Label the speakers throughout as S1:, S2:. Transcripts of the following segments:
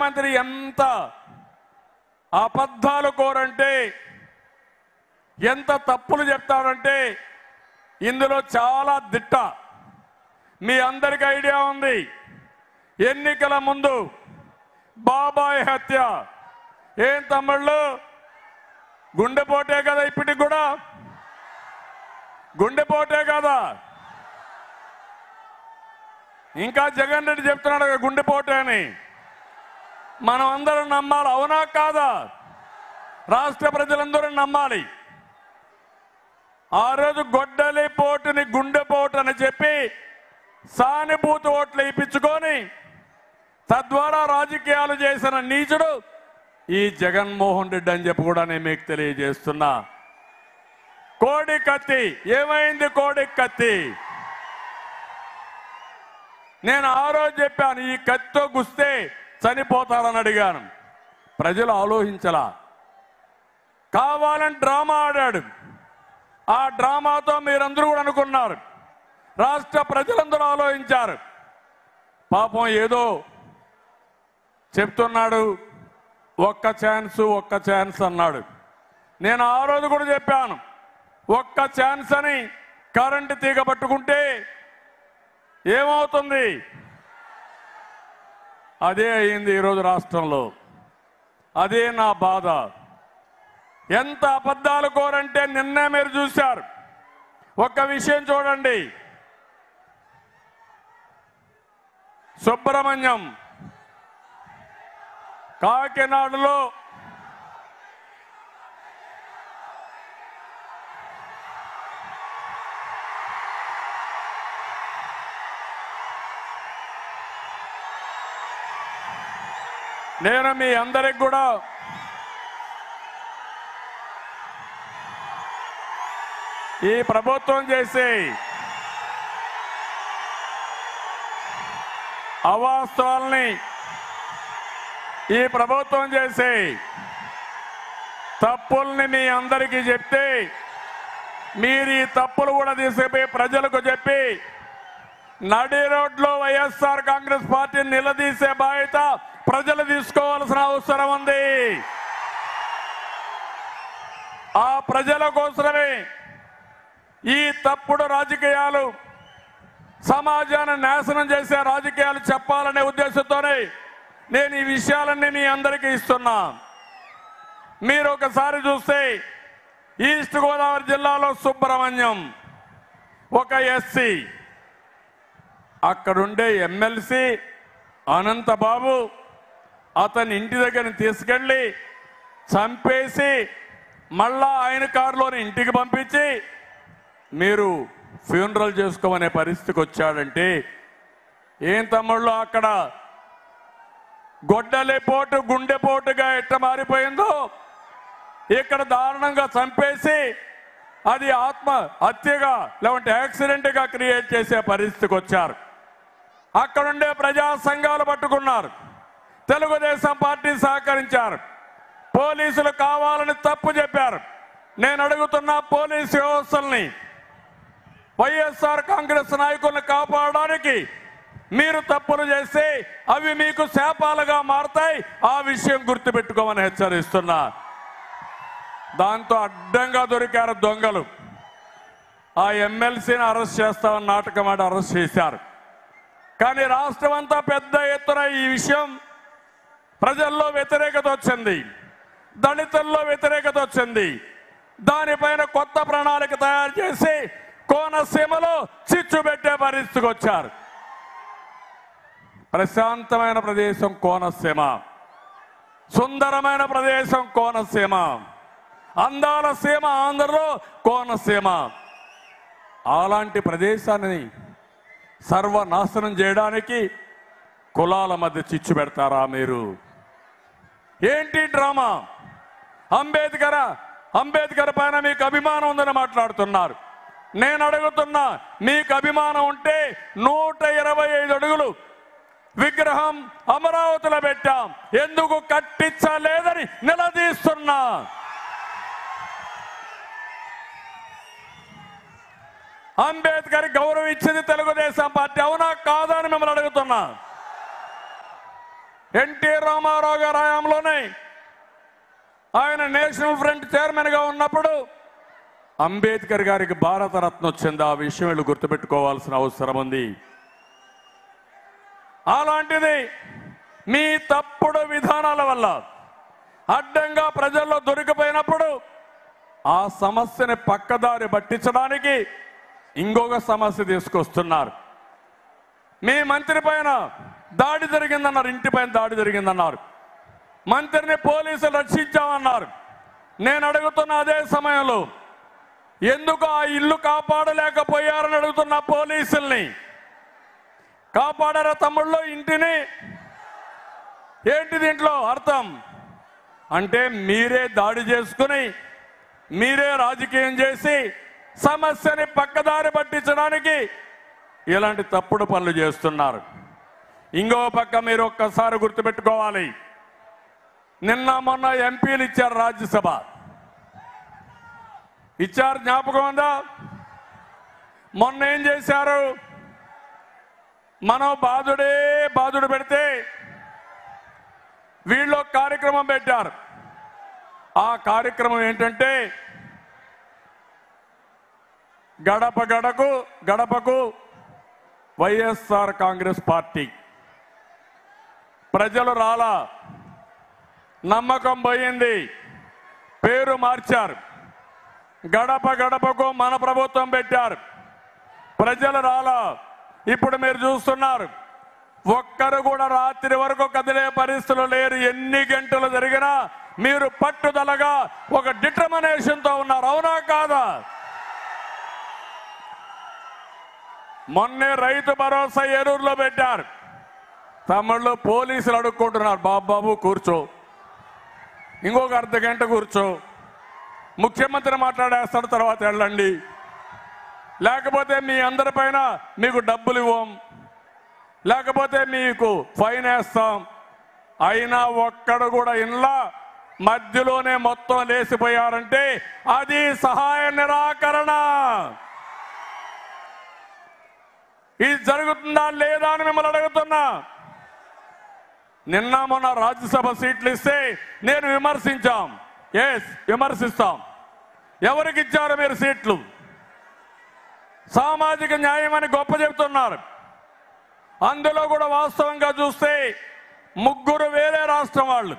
S1: ముఖ్యమంత్రి ఎంత అబద్ధాలు కోరంటే ఎంత తప్పులు చెప్తాడంటే ఇందులో చాలా దిట్ట మీ అందరికి ఐడియా ఉంది ఎన్నికల ముందు బాబాయ్ హత్య ఏం తమ్ముళ్ళు గుండెపోటే కదా ఇప్పటికి కూడా గుండెపోటే కదా ఇంకా జగన్ రెడ్డి చెప్తున్నాడు కదా గుండెపోటే అని మనం అందరం నమ్మాలి అవునా కాదా రాష్ట్ర ప్రజలందరూ నమ్మాలి ఆ రోజు గొడ్డలి పోటుని గుండెపోటు అని చెప్పి సానుభూతి ఓట్లు ఇప్పించుకొని తద్వారా రాజకీయాలు చేసిన నీచుడు ఈ జగన్మోహన్ రెడ్డి అని చెప్పి కూడా నేను మీకు తెలియజేస్తున్నా కోడి కత్తి ఏమైంది కోడి కత్తి నేను ఆ రోజు చెప్పాను ఈ కత్తితో గుస్తే చనిపోతారని అడిగాను ప్రజలు ఆలోచించలా కావాలని డ్రామా ఆడాడు ఆ డ్రామాతో మీరందరూ కూడా అనుకున్నారు రాష్ట్ర ప్రజలందరూ ఆలోచించారు పాపం ఏదో చెప్తున్నాడు ఒక్క ఛాన్స్ ఒక్క ఛాన్స్ అన్నాడు నేను ఆ రోజు కూడా చెప్పాను ఒక్క ఛాన్స్ అని కరెంటు తీగ పట్టుకుంటే ఏమవుతుంది అదే అయింది ఈరోజు రాష్ట్రంలో అదే నా బాధ ఎంత అబద్ధాలు కోరంటే నిన్నే మీరు చూశారు ఒక్క విషయం చూడండి సుబ్రహ్మణ్యం కాకినాడలో నేను మీ అందరికి కూడా ఈ ప్రభుత్వం చేసే అవాస్తవాల్ని ఈ ప్రభుత్వం చేసే తప్పుల్ని మీ అందరికీ చెప్తే మీరు ఈ తప్పులు కూడా తీసుకుపోయి ప్రజలకు చెప్పి నడి రోడ్లో వైఎస్ఆర్ కాంగ్రెస్ పార్టీని నిలదీసే బాధ్యత ప్రజలు తీసుకోవాల్సిన అవసరం ఉంది ఆ ప్రజల కోసమే ఈ తప్పుడు రాజకీయాలు సమాజాన్ని నాశనం చేసే రాజకీయాలు చెప్పాలనే ఉద్దేశంతోనే నేను ఈ విషయాలన్నీ మీ అందరికీ ఇస్తున్నా మీరు ఒకసారి చూస్తే ఈస్ట్ గోదావరి జిల్లాలో సుబ్రహ్మణ్యం ఒక ఎస్సీ అక్కడుండే ఎమ్మెల్సీ అనంతబాబు అతని ఇంటి దగ్గర తీసుకెళ్ళి చంపేసి మళ్ళా ఆయన కారులోని ఇంటికి పంపించి మీరు ఫ్యూనరల్ చేసుకోమనే పరిస్థితికి వచ్చాడంటే ఏం తమ్ముళ్ళు అక్కడ గొడ్డలిపోటు గుండెపోటుగా ఎట్ట మారిపోయిందో ఇక్కడ దారుణంగా చంపేసి అది ఆత్మ హత్యగా లేకుంటే యాక్సిడెంట్ గా క్రియేట్ చేసే పరిస్థితికి వచ్చారు అక్కడుండే ప్రజా సంఘాలు పట్టుకున్నారు తెలుగుదేశం పార్టీ సహకరించారు పోలీసులు కావాలని తప్పు చెప్పారు నేను అడుగుతున్న పోలీసు వ్యవస్థల్ని వైఎస్ఆర్ కాంగ్రెస్ నాయకుల్ని కాపాడడానికి మీరు తప్పులు చేస్తే అవి మీకు శాపాలుగా మారతాయి ఆ విషయం గుర్తుపెట్టుకోమని హెచ్చరిస్తున్నా దాంతో అడ్డంగా దొరికారు దొంగలు ఆ ఎమ్మెల్సీని అరెస్ట్ చేస్తామని నాటకం ఆడి అరెస్ట్ చేశారు కానీ రాష్ట్రం అంతా పెద్ద ఎత్తున ఈ విషయం ప్రజల్లో వ్యతిరేకత వచ్చింది దళితుల్లో వ్యతిరేకత వచ్చింది దానిపైన కొత్త ప్రణాళిక తయారు చేసి కోనసీమలో చిచ్చు పెట్టే పరిస్థితికి వచ్చారు ప్రశాంతమైన ప్రదేశం కోనసీమ సుందరమైన ప్రదేశం కోనసీమ అందాల సీమ ఆంధ్రలో కోనసీమ అలాంటి ప్రదేశాన్ని సర్వనాశనం చేయడానికి కులాల మధ్య చిచ్చు పెడతారా మీరు ఏంటి డ్రామా అంబేద్కర్ అంబేద్కర్ పైన మీకు అభిమానం ఉందని మాట్లాడుతున్నారు నేను అడుగుతున్నా మీకు అభిమానం ఉంటే నూట ఇరవై ఐదు అడుగులు విగ్రహం అమరావతిలో పెట్టాం ఎందుకు కట్టించలేదని నిలదీస్తున్నా అంబేద్కర్ గౌరవం ఇచ్చింది తెలుగుదేశం పార్టీ అవునా కాదా అని మిమ్మల్ని అడుగుతున్నా ఎన్టీ రామారావు గారి హయాంలోనే ఆయన నేషనల్ ఫ్రంట్ చైర్మన్ గా ఉన్నప్పుడు అంబేద్కర్ గారికి భారతరత్న వచ్చింది ఆ విషయం వీళ్ళు గుర్తుపెట్టుకోవాల్సిన అవసరం ఉంది అలాంటిది మీ తప్పుడు విధానాల వల్ల అడ్డంగా ప్రజల్లో దొరికిపోయినప్పుడు ఆ సమస్యని పక్కదారి పట్టించడానికి ఇంకొక సమస్య తీసుకొస్తున్నారు మీ మంత్రి పైన దాడి జరిగిందన్నారు ఇంటి పైన దాడి జరిగిందన్నారు మంత్రిని పోలీసులు రక్షించామన్నారు నేను అడుగుతున్న అదే సమయంలో ఎందుకు ఆ ఇల్లు కాపాడలేకపోయారని అడుగుతున్న పోలీసుల్ని కాపాడారా తమ్ముళ్ళు ఇంటిని ఏంటి దీంట్లో అర్థం అంటే మీరే దాడి చేసుకుని మీరే రాజకీయం చేసి సమస్యని పక్కదారి పట్టించడానికి ఇలాంటి తప్పుడు పనులు చేస్తున్నారు ఇంకో పక్క మీరు ఒక్కసారి గుర్తుపెట్టుకోవాలి నిన్న మొన్న ఎంపీలు ఇచ్చారు రాజ్యసభ ఇచ్చారు జ్ఞాపకం ఉందా మొన్న ఏం చేశారు మనం బాధుడే బాధుడు పెడితే వీళ్ళు ఒక కార్యక్రమం పెట్టారు ఆ కార్యక్రమం ఏంటంటే గడప గడకు గడపకు వైఎస్ఆర్ కాంగ్రెస్ పార్టీ ప్రజలు రాలా నమ్మకం పోయింది పేరు మార్చారు గడప గడపకు మన ప్రభుత్వం పెట్టారు ప్రజలు రాలా ఇప్పుడు మీరు చూస్తున్నారు ఒక్కరు కూడా రాత్రి వరకు కదిలే పరిస్థితులు లేరు ఎన్ని గంటలు జరిగినా మీరు పట్టుదలగా ఒక డిటర్మినేషన్ తో ఉన్నారు అవునా కాదా మొన్నే రైతు భరోసా ఏరూరులో పెట్టారు తమిళ్ళు పోలీసులు అడుక్కుంటున్నారు బాబు బాబు కూర్చో ఇంకొక అర్ధ గంట కూర్చో ముఖ్యమంత్రి మాట్లాడేస్తాడు తర్వాత వెళ్ళండి లేకపోతే మీ అందరిపైన మీకు డబ్బులు ఇవ్వం లేకపోతే మీకు ఫైన్ వేస్తాం అయినా ఒక్కడు కూడా ఇంట్లో మధ్యలోనే మొత్తం లేసిపోయారంటే అది సహాయ నిరాకరణ ఇది జరుగుతుందా లేదా అని మిమ్మల్ని అడుగుతున్నా నిన్న మొన్న రాజ్యసభ సీట్లు ఇస్తే నేను విమర్శించాం ఎస్ విమర్శిస్తాం ఎవరికి ఇచ్చారు మీరు సీట్లు సామాజిక న్యాయం అని గొప్ప చెబుతున్నారు అందులో కూడా వాస్తవంగా చూస్తే ముగ్గురు వేరే రాష్ట్రం వాళ్ళు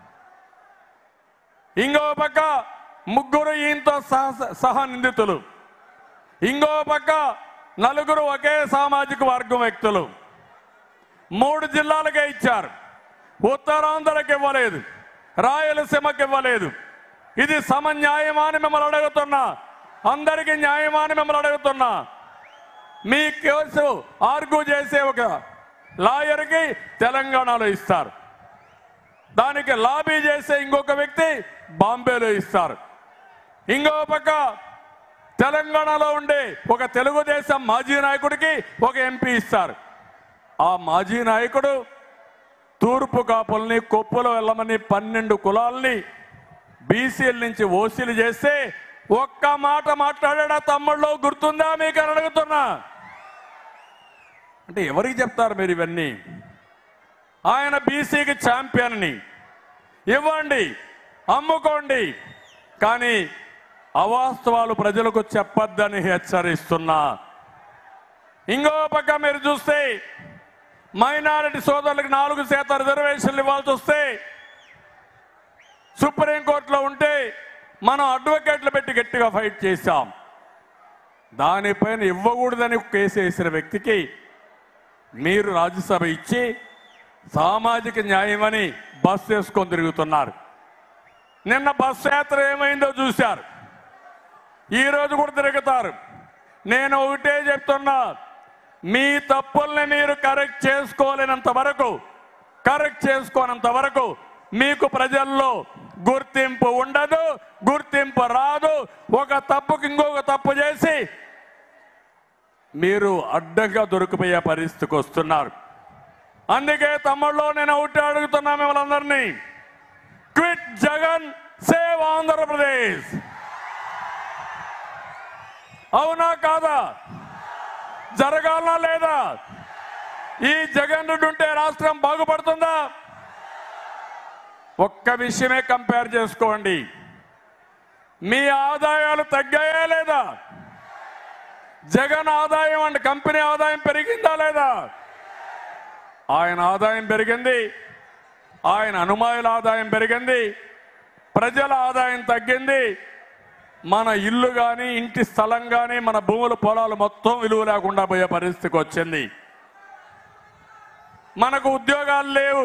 S1: ఇంకో పక్క ముగ్గురు ఈయనతో సహ సహ నిందితులు ఇంకో పక్క నలుగురు ఒకే సామాజిక వర్గం వ్యక్తులు మూడు జిల్లాలకే ఇచ్చారు ఉత్తరాంధ్రకి ఇవ్వలేదు రాయలసీమకి ఇవ్వలేదు ఇది సమన్యాయమా అని మిమ్మల్ని అడుగుతున్నా అందరికీ న్యాయమా అని మిమ్మల్ని అడుగుతున్నా మీ కేసు ఆర్గ్యూ చేసే ఒక లాయర్కి తెలంగాణలో ఇస్తారు దానికి లాబీ చేసే ఇంకొక వ్యక్తి బాంబేలో ఇస్తారు ఇంకో పక్క తెలంగాణలో ఉండే ఒక తెలుగుదేశం మాజీ నాయకుడికి ఒక ఎంపీ ఇస్తారు ఆ మాజీ నాయకుడు తూర్పు కాపుల్ని కొప్పులు వెళ్ళమని పన్నెండు కులాల్ని బీసీల నుంచి ఓసీలు చేస్తే ఒక్క మాట మాట్లాడా తమ్ముళ్ళు గుర్తుందా మీకు అని అడుగుతున్నా అంటే ఎవరికి చెప్తారు మీరు ఇవన్నీ ఆయన బీసీకి ఛాంపియన్ని ఇవ్వండి అమ్ముకోండి కానీ అవాస్తవాలు ప్రజలకు చెప్పొద్దని హెచ్చరిస్తున్నా ఇంకో పక్క మీరు చూస్తే మైనారిటీ సోదరులకు నాలుగు శాతం రిజర్వేషన్లు ఇవ్వాల్సి వస్తే సుప్రీంకోర్టులో ఉంటే మనం అడ్వకేట్లు పెట్టి గట్టిగా ఫైట్ చేశాం దానిపైన ఇవ్వకూడదని కేసు వేసిన వ్యక్తికి మీరు రాజ్యసభ ఇచ్చి సామాజిక న్యాయమని బస్ వేసుకొని తిరుగుతున్నారు నిన్న బస్సు యాత్ర ఏమైందో చూశారు ఈ రోజు కూడా తిరుగుతారు నేను ఒకటే చెప్తున్నా మీ తప్పుల్ని మీరు కరెక్ట్ చేసుకోలేనంత వరకు కరెక్ట్ చేసుకోనంత వరకు మీకు ప్రజల్లో గుర్తింపు ఉండదు గుర్తింపు రాదు ఒక తప్పుకి ఇంకొక తప్పు చేసి మీరు అడ్డంగా దొరికిపోయే పరిస్థితికి వస్తున్నారు అందుకే తమ్ముళ్ళు నేను ఒకటి అడుగుతున్నా మిమ్మల్ని అందరినీ క్విట్ జగన్ సేవ్ ఆంధ్రప్రదేశ్ అవునా కాదా జరగాలనా లేదా ఈ జగన్ రెడ్డి ఉంటే రాష్ట్రం బాగుపడుతుందా ఒక్క విషయమే కంపేర్ చేసుకోండి మీ ఆదాయాలు తగ్గాయా లేదా జగన్ ఆదాయం అండ్ కంపెనీ ఆదాయం పెరిగిందా లేదా ఆయన ఆదాయం పెరిగింది ఆయన అనుమాయుల ఆదాయం పెరిగింది ప్రజల ఆదాయం తగ్గింది మన ఇల్లు కానీ ఇంటి స్థలం కానీ మన భూముల పొలాలు మొత్తం విలువ లేకుండా పోయే పరిస్థితికి వచ్చింది మనకు ఉద్యోగాలు లేవు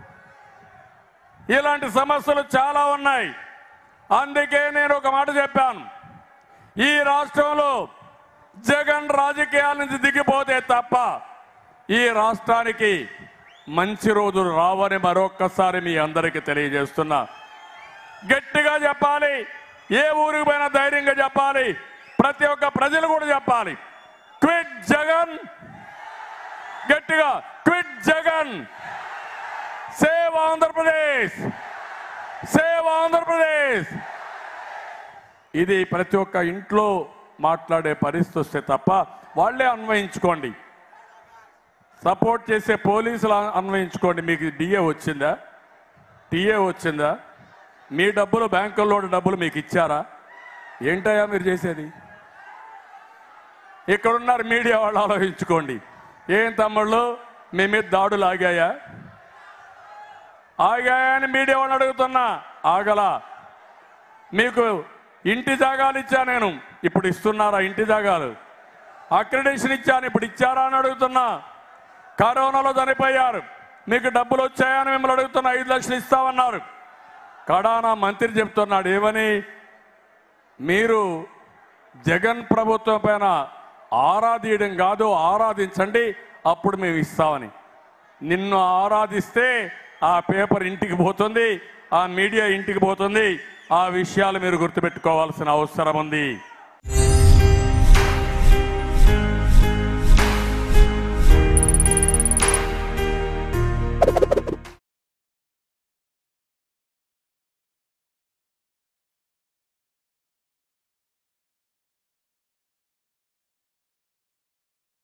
S1: ఇలాంటి సమస్యలు చాలా ఉన్నాయి అందుకే నేను ఒక మాట చెప్పాను ఈ రాష్ట్రంలో జగన్ రాజకీయాల నుంచి దిగిపోతే తప్ప ఈ రాష్ట్రానికి మంచి రోజులు రావని మరొక్కసారి మీ అందరికీ తెలియజేస్తున్నా గట్టిగా చెప్పాలి ఏ ఊరికి పోయినా ధైర్యంగా చెప్పాలి ప్రతి ఒక్క ప్రజలు కూడా చెప్పాలి క్విట్ జగన్ గట్టిగా quit Jagan save Andhra Pradesh save Andhra Pradesh ఇది ప్రతి ఒక్క ఇంట్లో మాట్లాడే పరిస్థితి వస్తే తప్ప వాళ్ళే అన్వయించుకోండి సపోర్ట్ చేసే పోలీసులు అన్- అన్వయించుకోండి మీకు డిఏ వచ్చిందా టీఏ వచ్చిందా మీ డబ్బులు బ్యాంకుల్లో ఉన్న డబ్బులు మీకు ఇచ్చారా ఏంటయ్యా మీరు చేసేది ఇక్కడున్నారు మీడియా వాళ్ళు ఆలోచించుకోండి ఏం తమ్ముళ్ళు మీ మీద దాడులు ఆగాయా ఆగాయా అని మీడియా వాళ్ళని అడుగుతున్నా ఆగలా మీకు ఇంటి జాగాలు ఇచ్చా నేను ఇప్పుడు ఇస్తున్నారా ఇంటి జాగాలు అక్రిడేషన్ ఇచ్చాను ఇప్పుడు ఇచ్చారా అని అడుగుతున్నా కరోనాలో చనిపోయారు మీకు డబ్బులు వచ్చాయని మిమ్మల్ని అడుగుతున్నా ఐదు లక్షలు ఇస్తామన్నారు కడానా మంత్రి చెప్తున్నాడు ఏమని మీరు జగన్ ప్రభుత్వం పైన ఆరాధీయడం కాదు ఆరాధించండి అప్పుడు మేము ఇస్తామని నిన్ను ఆరాధిస్తే ఆ పేపర్ ఇంటికి పోతుంది ఆ మీడియా ఇంటికి పోతుంది ఆ విషయాలు మీరు గుర్తుపెట్టుకోవాల్సిన అవసరం ఉంది